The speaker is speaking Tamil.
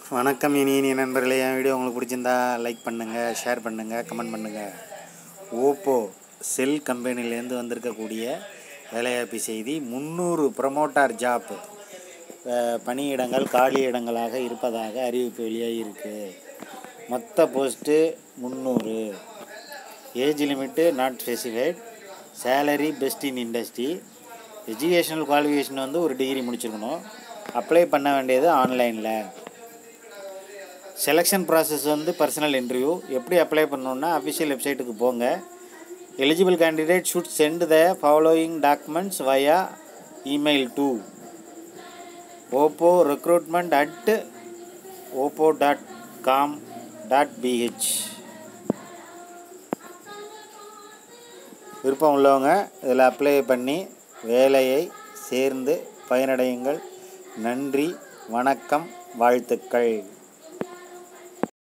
வணக்கம் இனி இனிய நண்பர்களே என் வீடியோ உங்களுக்கு பிடிச்சிருந்தா லைக் பண்ணுங்கள் ஷேர் பண்ணுங்கள் கமெண்ட் பண்ணுங்கள் ஓப்போ செல் கம்பெனிலேருந்து வந்திருக்கக்கூடிய வேலைவாய்ப்பு செய்தி முந்நூறு ப்ரமோட்டார் ஜாப் பணியிடங்கள் காலி இடங்களாக இருப்பதாக அறிவிப்பு வெளியாகி இருக்குது மொத்த போஸ்ட்டு முந்நூறு age limit not specified salary best in industry educational qualification வந்து ஒரு டிகிரி முடிச்சிருக்கணும் அப்ளை பண்ண வேண்டியது ஆன்லைனில் செலெக்ஷன் ப்ராசஸ் வந்து பர்சனல் இன்டர்வியூ எப்படி அப்ளை பண்ணணுன்னா அஃபிஷியல் வெப்சைட்டுக்கு போங்க eligible candidate should send the following documents via email to Oppo recruitment at Oppo dot com dot PH விருப்பம் உள்ளவங்க இதில் அப்ளை பண்ணி வேலையை சேர்ந்து பயனடையுங்கள் நன்றி வணக்கம் வாழ்த்துக்கள்